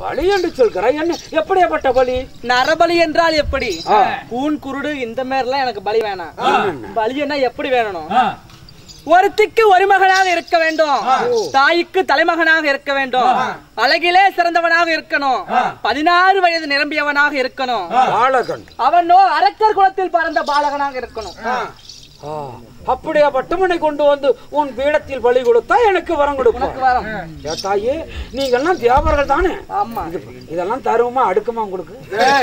பலி என்று சொல்கிறாய் என்ன எப்படியாப்பட்ட பலி நரபலி என்றால் எப்படி ஆ. கூன் குருடு இந்த மாதிரிலாம் எனக்கு பலி வேணாம் என்னென்ன? பலின்னா எப்படி வேணும் ஒருத்திக்கு ஒரு மகனாக இருக்க வேண்டும் தாய்க்கு தலைமகனாக இருக்க வேண்டும் அழகிலே சிறந்தவனாக இருக்கணும் பதினாறு வயது நிரம்பியவனாக இருக்கணும் பாலகன் அவனோ அரக்கர் குலத்தில் பிறந்த பாலகனாக இருக்கணும் ஆ, அப்படியா பட்டுமனை கொண்டு வந்து உன் பீடத்தில் பலி கொடுத்தா எனக்கு வரம் கொடுப்பான் வரம் ஏ தாயே நீங்க எல்லாம் தியாபர்கள் தானே ஆமா இது- இதெல்லாம் தருவமா அடுக்குமா உங்களுக்கு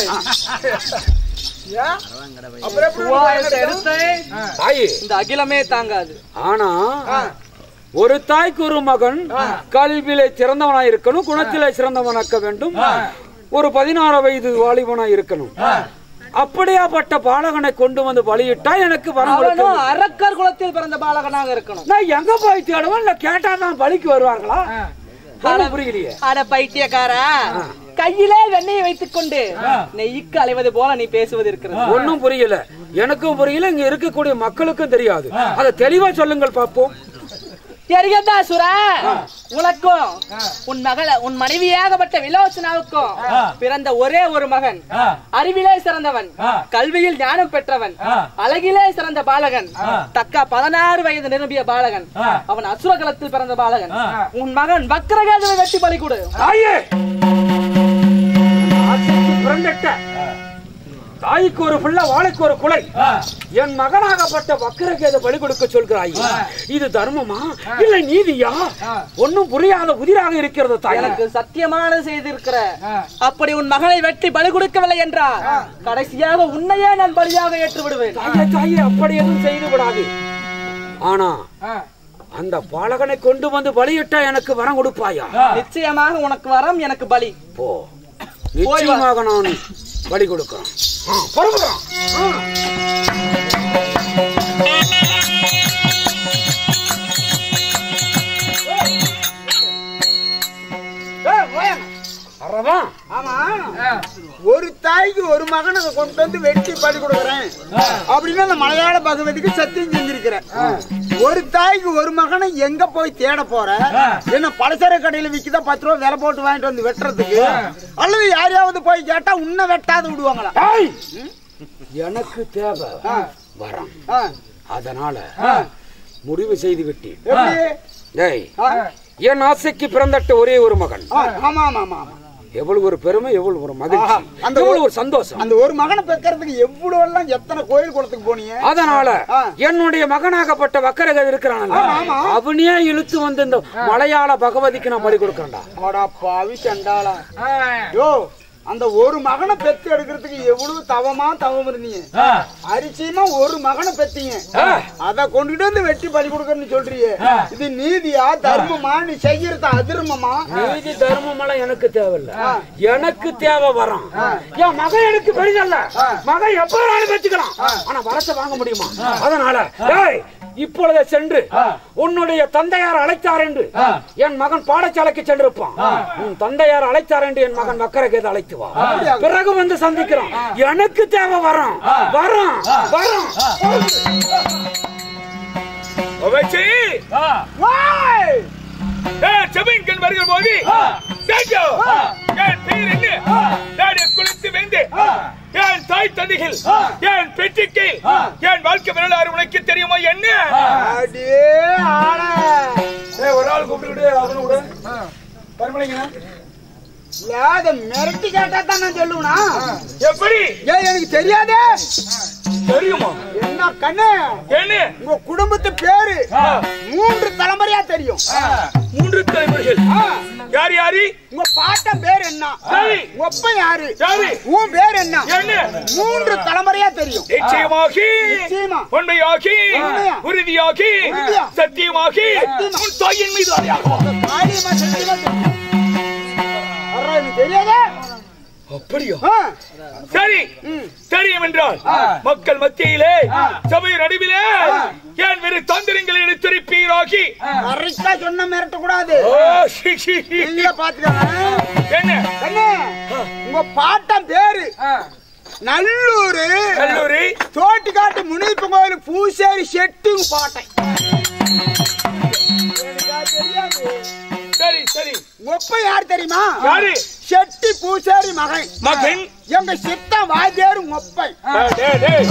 அப்புறம் எப்படி மூவாயிரத்தை எடுத்து தாயே இந்த அகிலமே தாங்காது ஆனா ஒரு தாய்க்கு ஒரு மகன் கல்வியிலே சிறந்தவனாய் இருக்கணும் குணத்திலே சிறந்தவனாக்க வேண்டும் ஒரு பதினாறு வயது வாலிபனாய் இருக்கணும் அப்படியாப்பட்ட பாலகனை கொண்டு வந்து பலியிட்டா எனக்கு வரம் கொடுக்க அவனும் அரக்கர் குலத்தில் பிறந்த பாலகனாக இருக்கணும் நான் எங்க போய் தேடுவேன் இல்ல கேட்டா தான் பலிக்கு வருவார்களா ஒண்ணும் புரியலையே அட பைத்தியக்காரா கையிலே வெண்ணெயை வைத்துக் கொண்டு நெய்க்கு அலைவது போல நீ பேசுவது இருக்கிறது ஒண்ணும் புரியல எனக்கும் புரியல இங்க இருக்கக்கூடிய மக்களுக்கும் தெரியாது அதை தெளிவா சொல்லுங்கள் பாப்போம் தெரியாதா சுரா உனக்கும் உன் மகள உன் மனைவியாகப்பட்ட விலோச்சனாவுக்கும் பிறந்த ஒரே ஒரு மகன் அறிவிலே சிறந்தவன் கல்வியில் ஞானம் பெற்றவன் அழகிலே சிறந்த பாலகன் தக்க பதினாறு வயது நிரம்பிய பாலகன் அவன் அசுரகலத்தில் பிறந்த பாலகன் உன் மகன் வக்கரகேதுவை வெட்டி பலி கொடு தாயே ஆசைக்கு பிறந்திட்ட தாய்க்கு ஒரு பிள்ளை வாழைக்கு ஒரு குலை என் மகனாகப்பட்ட வக்கரகேத பலி கொடுக்க சொல்கிறாய் இது தர்மமா இல்ல நீதியா ஒன்னும் புரியாத உதிராக இருக்கிறது தாய் எனக்கு சத்தியமான செய்திருக்கிற அப்படி உன் மகனை வெட்டி பலி கொடுக்கவில்லை என்றால் கடைசியாக உன்னையே நான் பலியாக ஏற்று விடுவேன் தாயே தாயே அப்படி எதுவும் செய்து விடாது ஆனா அந்த பாலகனை கொண்டு வந்து பலியிட்டா எனக்கு வரம் கொடுப்பாயா நிச்சயமாக உனக்கு வரம் எனக்கு பலி போ நிச்சயமாக நான் பலி கொடுக்கிறேன் ஆ, புறப்படுறோம். ஆ. ஏய், போயாங்க. அறவா ஆமா ஒரு தாய்க்கு ஒரு மகனை கொண்டு வந்து வெட்டி பலி கொடுக்குறேன் அப்படின்னு அந்த மலையாள பகவதிக்கு சத்தியம் செஞ்சிருக்கிறேன் ஒரு தாய்க்கு ஒரு மகனை எங்க போய் தேட போற என்ன பலசர கடையில விக்குதா பத்து ரூபா விலை போட்டு வாங்கிட்டு வந்து வெட்டுறதுக்கு அல்லது யாரையாவது போய் கேட்டா உன்னை வெட்டாத விடுவாங்களா ஏய்! எனக்கு தேவை வரம் ஆ, அதனால முடிவு செய்து விட்டேன் எப்படி? டேய் ஆ, என் ஆசைக்கு பிறந்தட்ட ஒரே ஒரு மகன் ஆ, ஆமா ஆமா ஆமா ஆமா. எவ்வளவு ஒரு பெருமை எவ்வளவு ஒரு மகிழ்ச்சி ஆஹா, அந்த எவ்வளவு ஒரு சந்தோஷம் அந்த ஒரு மகனை பெக்கறதுக்கு எவ்வளவு எல்லாம் எத்தனை கோயில் குளத்துக்கு போனீங்க அதனால ஆ. என்னுடைய மகனாகப்பட்ட வக்கரகர் இருக்கிறானல்ல ஆமா. அவனே இழுத்து வந்து இந்த மலையாள பகவதிக்கு நான் பலி கொடுக்கறேன்டா அடா பாவி சண்டாளா யோ அந்த ஒரு மகனை பெத்து எடுக்கிறதுக்கு எவ்வளவு தவமா தவம் இருந்தீங்க அரிசியமா ஒரு மகனை பெத்தீங்க அத கொண்டுட்டு வந்து வெட்டி பலி கொடுக்கறன்னு சொல்றியே இது நீதியா தர்மமா நீ செய்யறது அதிர்மமா நீதி தர்மம் எல்லாம் எனக்கு தேவையில்ல எனக்கு தேவை வரம் என் மகன் எனக்கு பெரிதல்ல மகன் எப்ப வேணாலும் வச்சுக்கலாம் ஆனா வரத்தை வாங்க முடியுமா அதனால டேய், இப்பொழுதே சென்று உன்னுடைய தந்தையார் அழைத்தார் என்று என் மகன் பாடசாலைக்கு சென்றிருப்பான் உன் தந்தையார் அழைத்தார் என்று என் மகன் வக்கரகேது அழைத்து வா பிறகு வந்து சந்திக்கிறோம் எனக்கு தேவை வரம் வரம் வரம் அவச்சி வாய்! செவின்கள் வருகிற போது தேஜோ என் பேர் என்ன நான் குளித்து வெந்து என் தாய் தந்தைகள் என் பெற்றுக்கு என் வாழ்க்கை வரலாறு உனக்கு தெரியுமா என்ன அடே ஆள ஒரு ஆள் கூப்பிட்டு அவனு கூட பரமலிங்க இல்ல, அத மிரட்டி கேட்டா தான் நான் சொல்லுவனா எப்படி ஏன் எனக்கு தெரியாதே தெரியுமா என்ன கண்ணு என்ன உங்க குடும்பத்து பேரு மூன்று தலைமுறையா தெரியும் மூன்று தலைமுறைகள் ஆ, யார் யாரு உங்க பாட்டன் பேர் என்ன சரி. உங்க அப்பன் யாரு யாரு? உன் பேர் என்ன என்ன மூன்று தலைமுறையா தெரியும் நிச்சயமாகி நிச்சயமா. உண்மையாகி உண்மையா. உறுதியாகி உறுதியா. சத்தியமாகி சத்தியமா. உன் தாயின் மீது ஆணையாகுமா? காரியமா சத்தியமா தெரியும் அறா, எனக்கு தெரியாதே அப்படியா ஆ, சரி தெரியும் என்றால் மக்கள் மத்தியிலே சபை நடுவிலே ஏன் வெறு தந்திரங்களை எடுத்துரைப்பீராகி கரெக்டா சொன்ன மிரட்ட கூடாது ஓ, ஷி, ஷி, ஷி. நீங்களே பாத்துக்கோங்க என்ன கண்ணு உங்க பாட்டன் பேரு நல்லூரு கல்லூரி தோட்டிக்காட்டு முனிப்பு கோயில் பூசேரி செட்டு பாட்டை எனக்கா தெரியாது சரி சரி உங்க அப்பா யார் தெரியுமா யாரு? செட்டு குடி பூசாரி மகன் மகன் எங்க சித்தம் வாத்தியாரு மொப்பை டேய், டேய், டேய்.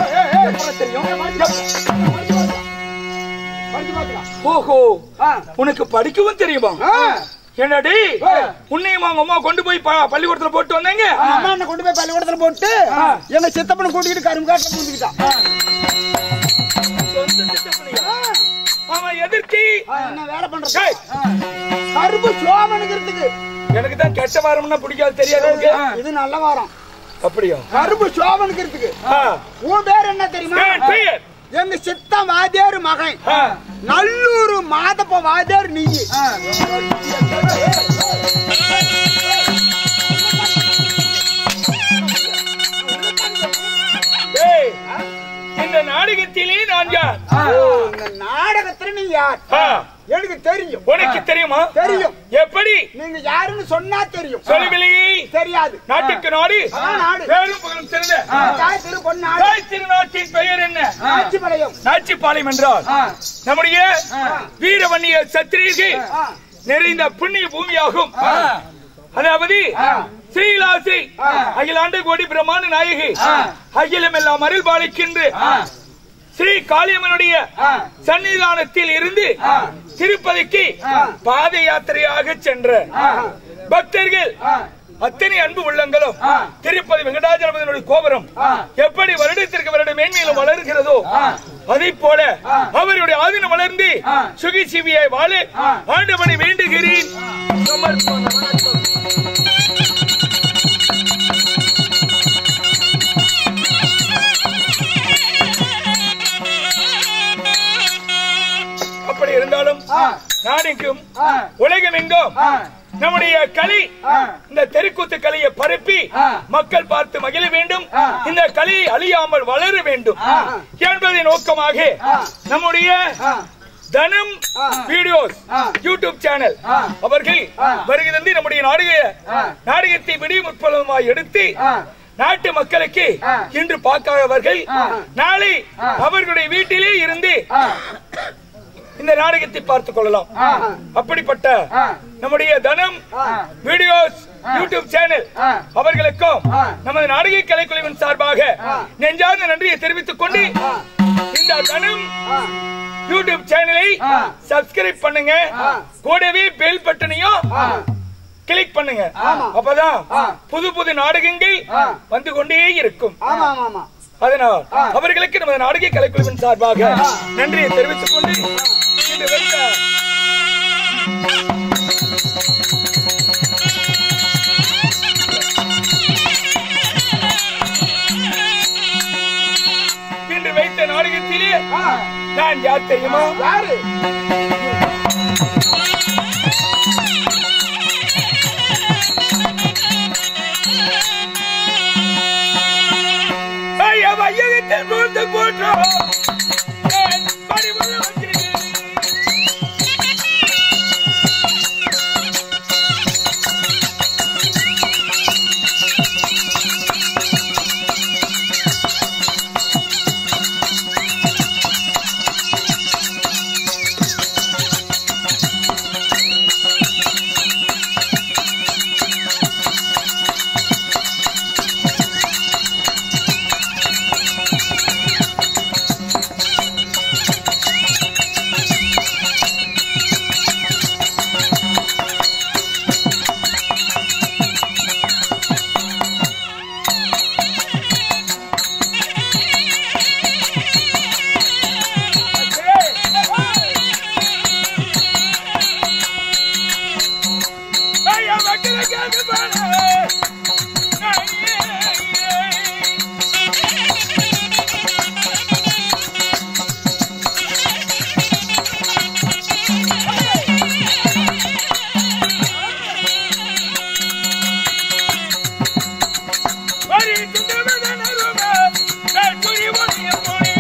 படிச்சு பார்த்துக்கலாம். ஓஹோ ஆ, உனக்கு படிக்கவும் தெரியுமா ஆ. என்னடி உன்னையும் அவங்க அம்மா கொண்டு போய் ப- பள்ளிக்கூடத்துல போட்டு வந்தாங்க அவங்க அம்மா என்ன கொண்டு போய் பள்ளிக்கூடத்துல போட்டு எங்க சித்தப்பனை கூட்டிக்கிட்டு கரும்பு காட்டுல பூந்துக்கிட்டான் சொந்த சித்தப்பனையா? அவன் எதிர்த்தி ஆ, என்ன வேலை பண்றது டேய், கரும்பு சோமனுங்கிறதுக்கு எனக்கு தான் கெட்ட வாரம்னா பிடிக்காது தெரியாது உனக்கு? இது நல்ல வாரம் அப்படியா கரும்பு சோமனுங்கிறதுக்கு ஆ. உன் பேர் என்ன தெரியுமா என் பெயர் எங்க சித்தம் வாத்தியாரு மகன் ஆ. நல்லூர் மாதப்ப வாத்தியார் நீ டேய், இந்த நாடகத்திலே நான் யார் இந்த நாடகத்துல நீ யார் ஆ, எனக்கு தெரியும் உனக்கு தெரியுமா தெரியும் எப்படி நீங்க யாருன்னு சொன்னா தெரியும் சொல்லுவில்லையே தெரியாது நாட்டுக்கு நாடு ஆ, நாடு. பேரும் புகழும் சிறந்த தாய் திரு பொன்னாடு தாய் திருநாட்டின் பெயர் என்ன ஆட்சிமலையம் நாச்சிப்பாளையம் என்றால் நம்முடைய வீரவன்னிய சத்திரியர்கள் ஆ. நிறைந்த புண்ணிய பூமியாகும் அதாவது ஸ்ரீலாசி அகிலாண்ட கோடி பிரம்மாண்ட நாயகி அகிலம் எல்லாம் அருள் பாலிக்கின்ற ஸ்ரீ காளியம்மனுடைய சன்னிதானத்தில் இருந்து திருப்பதிக்கு பாத யாத்திரையாக சென்ற பக்தர்கள் அத்தனை அன்பு உள்ளங்களும் திருப்பதி வெங்கடாஜலபதியினுடைய கோபுரம் எப்படி வருடத்திற்கு வருடம் மேன்மேலும் வளர்கிறதோ அதை போல அவருடைய ஆதீனம் வளர்ந்து சுகி சிவியை வாழ ஆண்டவனை வேண்டுகிறேன் சமர்ப்பண வணக்கம். அப்படி இருந்தாலும் நாடெங்கும் உலகம் எங்கும் நம்முடைய கலை இந்த தெருக்கூத்து கலையை பரப்பி மக்கள் பார்த்து மகிழ வேண்டும் இந்த கலையை அழியாமல் வளர வேண்டும் என்பதை நோக்கமாக நம்முடைய தனம் வீடியோஸ் யூடியூப் சேனல் அவர்கள் வருகை தந்து நம்முடைய நாடக நாடகத்தை விடிய முற்பலமாய் எடுத்து நாட்டு மக்களுக்கு இன்று பார்க்காதவர்கள் நாளை அவர்களுடைய வீட்டிலே இருந்து இந்த நாடகத்தை பார்த்துக் கொள்ளலாம் அப்படிப்பட்ட நம்முடைய தனம் வீடியோஸ் யூடியூப் சேனல் அவர்களுக்கும் நமது நாடக கலைக்குழுவின் சார்பாக நெஞ்சார்ந்த நன்றியை தெரிவித்துக் கொண்டு இந்த தனம் யூடியூப் சேனலை சப்ஸ்கிரைப் பண்ணுங்க கூடவே பெல் பட்டனையும் கிளிக் பண்ணுங்க அப்பதான் புது புது நாடகங்கள் வந்து கொண்டே இருக்கும் ஆமா ஆமா ஆமா அதனால் அவர்களுக்கு நமது நாடக கலைக்குழுவின் சார்பாக நன்றியை தெரிவித்துக் கொண்டு இன்று வைத்த இன்று வைத்த நாடகத்திலே நான் யார் தெரியுமா யாரு ஐயா வையகத்தில் பூந்து போற்றோம் என் பரிமள வந்திருக்கிறேன். ஐயா மக்களுக்காக பாடு. வரி சுந்தரமகன் அருமை, நான் குறி ஒன்றிய போனேன்.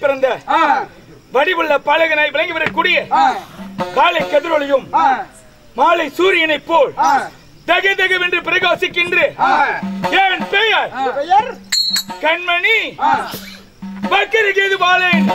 பிறந்த வடிவுள்ள பாலகனாய் விளங்கி வரக்கூடிய காலை கதிரொலியும் மாலை சூரியனை போல் தக தகவென்று பிரகாசிக்கின்ற என் பெயர் பெயர் கண்மணி பக்கரிகேது பாலேன்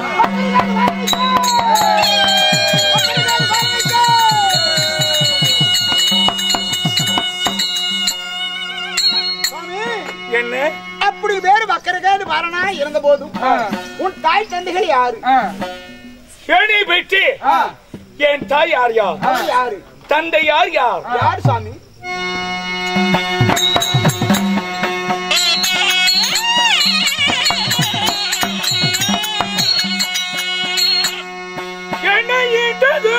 சுவாமி என்ன அப்படி பேரு வக்கரகேடு பாரனா இருந்த போதும் உன் தாய் தந்தைகள் யாரு என்னை பெற்று என் தாய் யார் யார் அவங்க யாரு தந்தை யார் யார் யார் சாமி என்னை ஈண்டது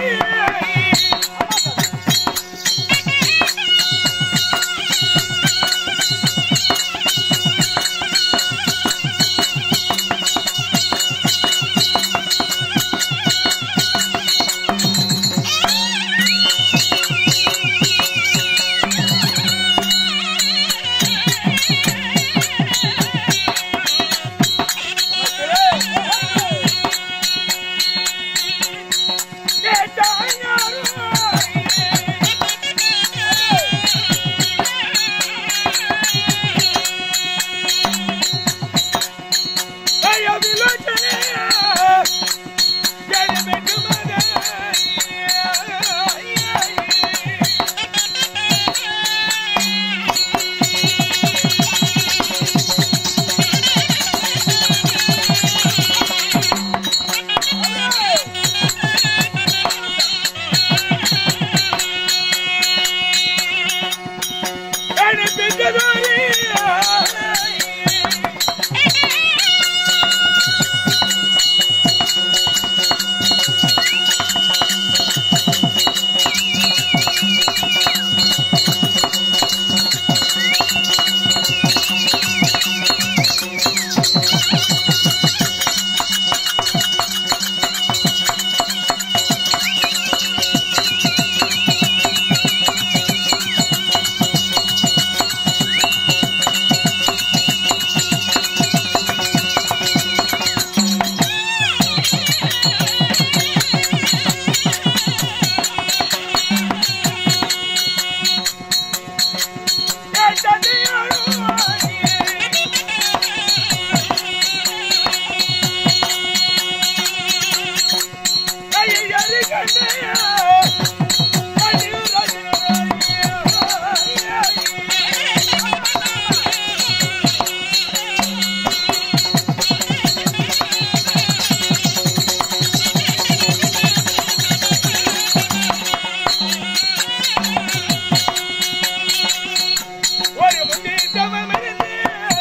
ஒரு முந்தி தவமிருந்து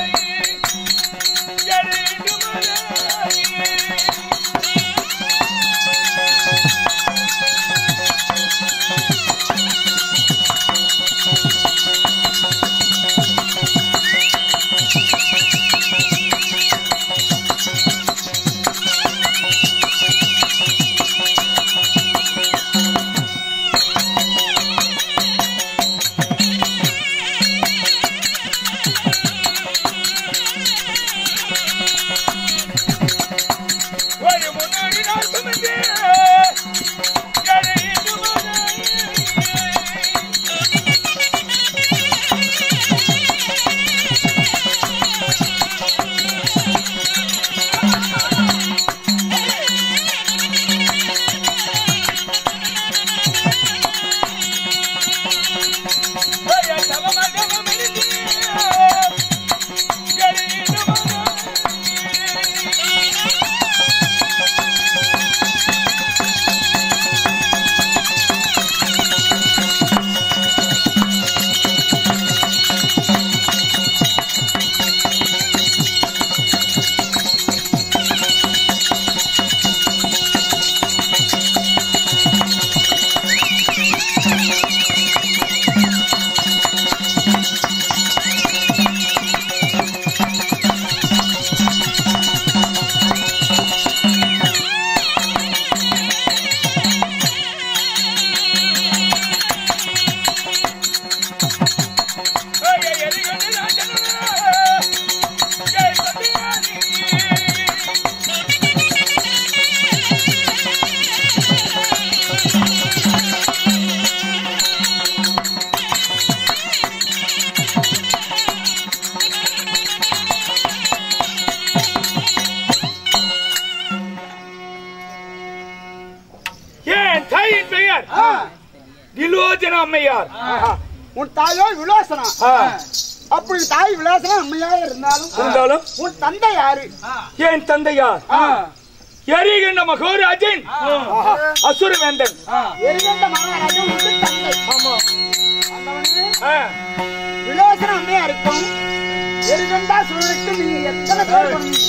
எழுந்து மலரே. என் பெயர் திலோஜன அம்மையார் ஆஹா. உன் தாயோ விலாசனா ஆ. அப்படி தாய் விலாசனா அம்மையா இருந்தாலும் இருந்தாலும் உன் தந்தை யாரு என் தந்தையார் எரிகின்ற மகோராஜன் அசுரவேந்தன் எரிகண்ட மகாராஜன் உன் தந்தை ஆண்டவனே, ஆ. விலாசன அம்மையா இருக்கும் எரிகண்டா சூழலுக்கு நீங்க எத்தனை பேர் பிறந்தீங்க?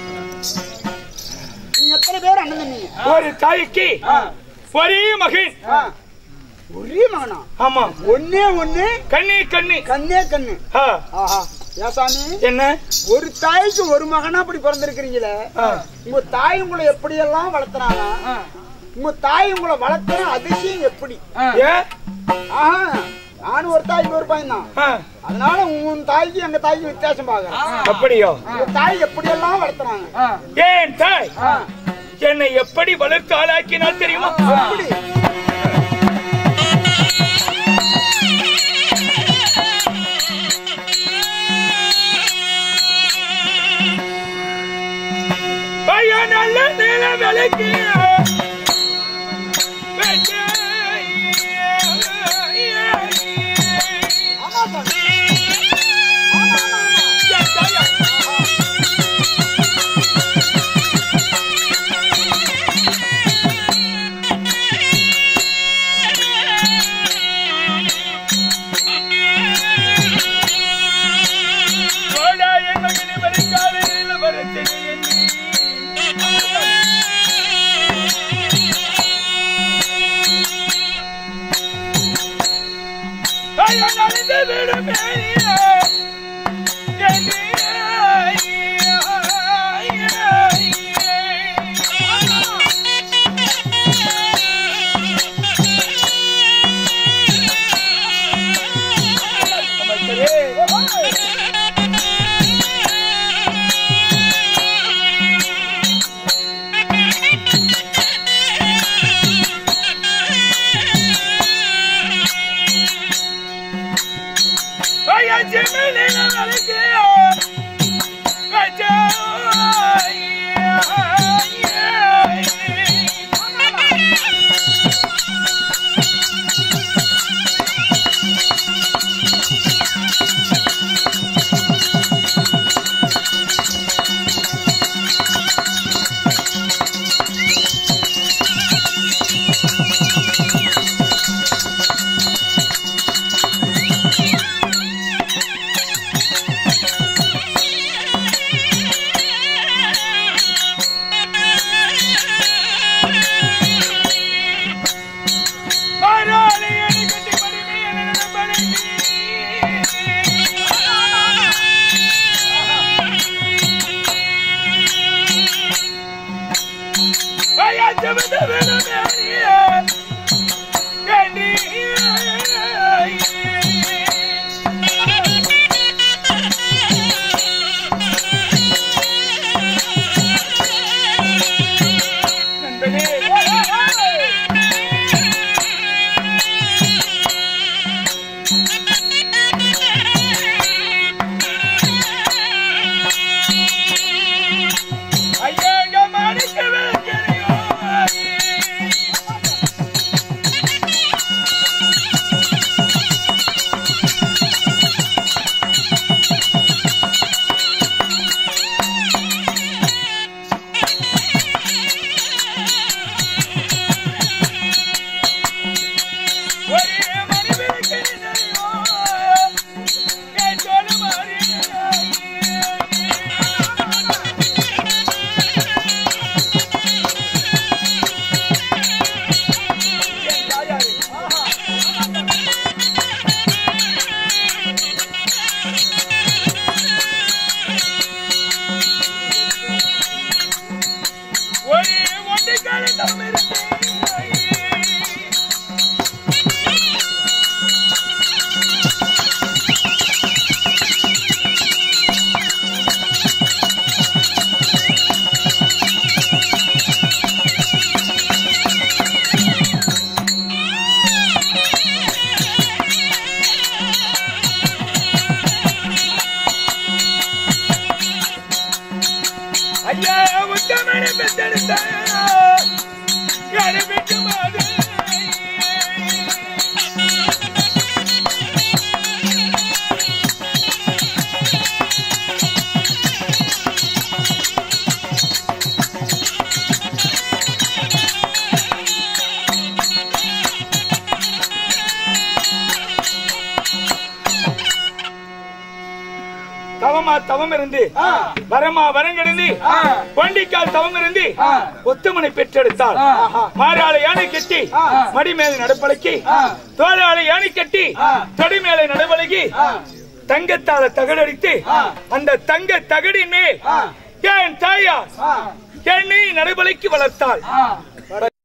நீங்க எத்தனை பேர் அண்ணன் தம்பிங்க? ஒரு தாய்க்கு ஒரே மகன் ஆ. ஒரே மகனா ஆமா ஒன்னே ஒண்ணு கண்ணே கண்ணு கண்ணே கண்ணு ஆ. ஆஹா ஏசாமி என்ன ஒரு தாய்க்கு ஒரு மகனா அப்படி பிறந்திருக்கிறீங்களே ஆ. உங்க தாய் உங்களை எப்படியெல்லாம் வளர்த்துறாங்க உங்க தாய் உங்களை வளர்த்துற அதிசயம் எப்படி ஏ ஆஹா நானும் ஒரு தாய்க்கு ஒரு பையன் தான் ஆ. அதனால உன் தாய்க்கு எங்க தாய்க்கு வித்தியாசம் பாக்குறேன் அப்படியோ உங்க தாய் எப்படியெல்லாம் வளர்த்துறாங்க ஏன் தாய் என்னை எப்படி வளர்த்து ஆளாக்கினால் தெரியுமா எப்படி பையன் நல்ல நில விலைக்கு ஆமா சாமி. ஆமா, ஆமா, ஆமா. ஐயா உத்தமனை பெற்றெடுத்த யாரு பெற்று மாது தவம் இருந்து வரமா வரங்கடந்து கொண்டிக்கால் தவம் இருந்து ஒத்துமனை பெற்றெடுத்தாள் மாறாளை யானை கட்டி மடி மேல நடப்பழக்கி தோளாளை யானை கட்டி தொடி மேல நடவழகி தங்கத்தால தகடடித்து அந்த தங்க தகடின் மேல் என் தாயா என்னை நடைபலைக்கு வளர்த்தாள்